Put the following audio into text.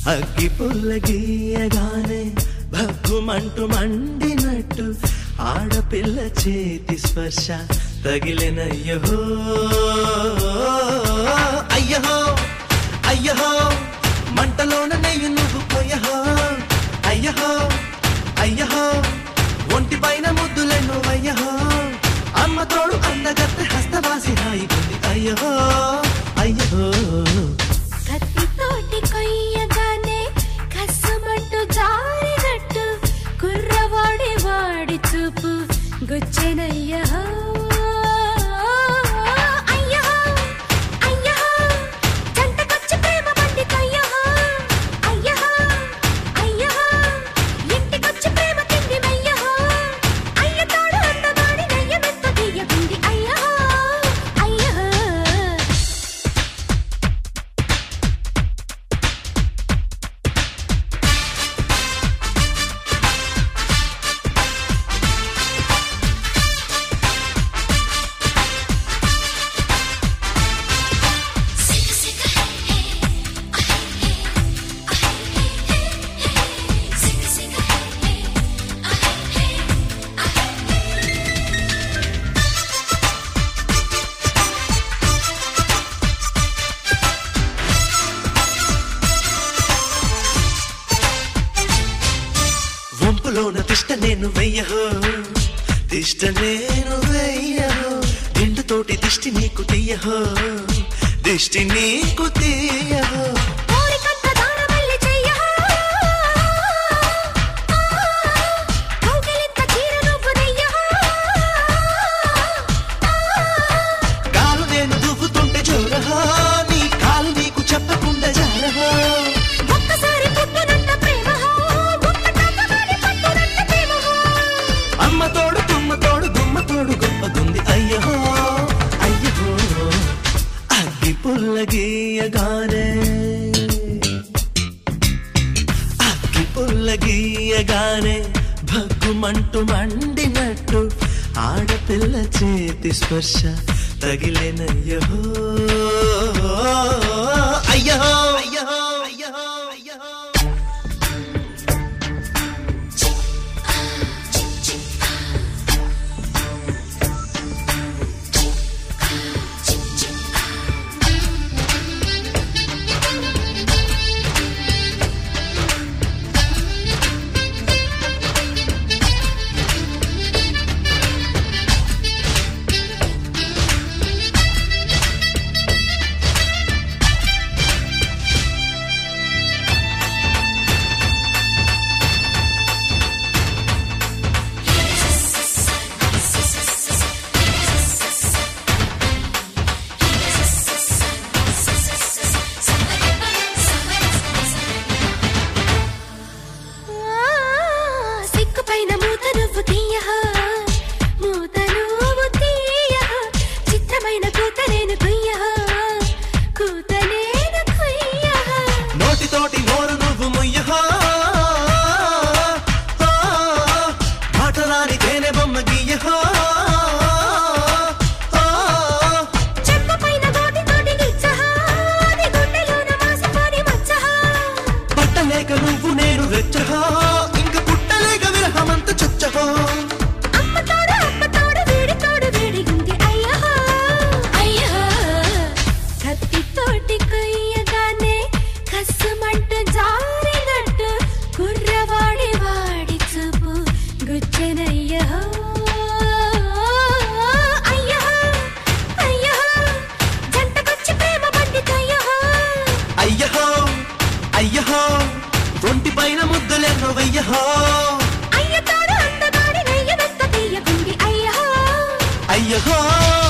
అగ్గి పుల్ల గీయగానే భగ్గుమంటూ మండినట్టు ఆడపిల్ల చేతి స్పర్శ తగిలినయ్యో అయ్యహో అయ్యహో మంటలోన నెయ్యి నువ్వు పోయహో అయ్యహో అయ్యహో ఒంటి పైన ముద్దులెన్నో అయ్యహో అమ్మ తోడు అందగత్తె హస్తవాసి హాయిగుంది అయ్యహో అయ్యహో కత్తితోటి కొయ్యగానే కసమంటూ జారినట్టు కుర్రవాడి వాడి చూపు గుచ్చెనయ్యా అయ్యో అయ్యో జంటకొచ్చి ప్రేమ పండితయ్యో అయ్యో అయ్యో ఇంటికొచ్చి ప్రేమ తిండిమయ్యో అయ్య తోడు అందమాడి నయ్యమెంత తీయకుంది అయ్యో అయ్యో వంపులోన తిష్ట నేను వెయ్యహో తిష్ట నేను వెయ్యహో దిండుతోటి దిష్టి నీకు తీయహో దిష్టి నీకు తీయహో కోరికంత దానమల్లి చెయ్యా కౌగిలింత చీర నువ్వు నెయ్యా కాలు నేను దువ్వుతుంటే జోరహో నీ కాలు నీకు చెప్పకుండా జారహో ఒక్కసారి పుట్టునంత ప్రేమ ఒక్కటాకమాడి పట్టునంత ప్రేమ అమ్మ తోడు తుమ్మ తోడు గుమ్మ తోడు గొప్పగుంది అయ్యహో అయ్యహో అగ్గి పుల్ల గీయగానే అగ్గి పుల్ల గీయగానే భగ్గుమంటూ మండినట్టు ఆడపిల్ల చేతి స్పర్శ తగిలినయ్యో అయ్యహో అయ్యహో అయ్యహో అయ్యహో సిక్కుపైన మూత నువ్వు తీయహ మూత నువ్వు తీయహ చిత్రమైన కూత నేను కుయ్యహ కూత నేను కుయ్యహ నోటితోటి నోరు నువ్వు ముయ్యహో మాటరాని తేనె బొమ్మ గీయహో చెంపపైన గోటితోటి గిచ్చహ నీ గుండెలోన మాసిపోని మచ్చహ పట్టలేక నువ్వు నేను వెచ్చహో ఇంక పుట్టలేక విరహమంత చచ్చహో అమ్మ తోడు అమ్మ తోడు వీడి తోడు వీడిగుంది అయ్యహ అయ్యహ కత్తితోటి కొయ్యగానే కస్సుమంటూ జారినట్టు కుర్రవాడి వాడి చూపు గుచ్చెనయ్యహ అయ్యహ అయ్యహ జంటకొచ్చి ప్రేమ పండితయ్యహ అయ్యహో అయ్యహో ఒంటి పైన ముద్దులెన్నో వెయ్యహో అయ్య తోడు అందగాడి నెయ్య వెంత తీయకుంది అయ్యహ అయ్యహో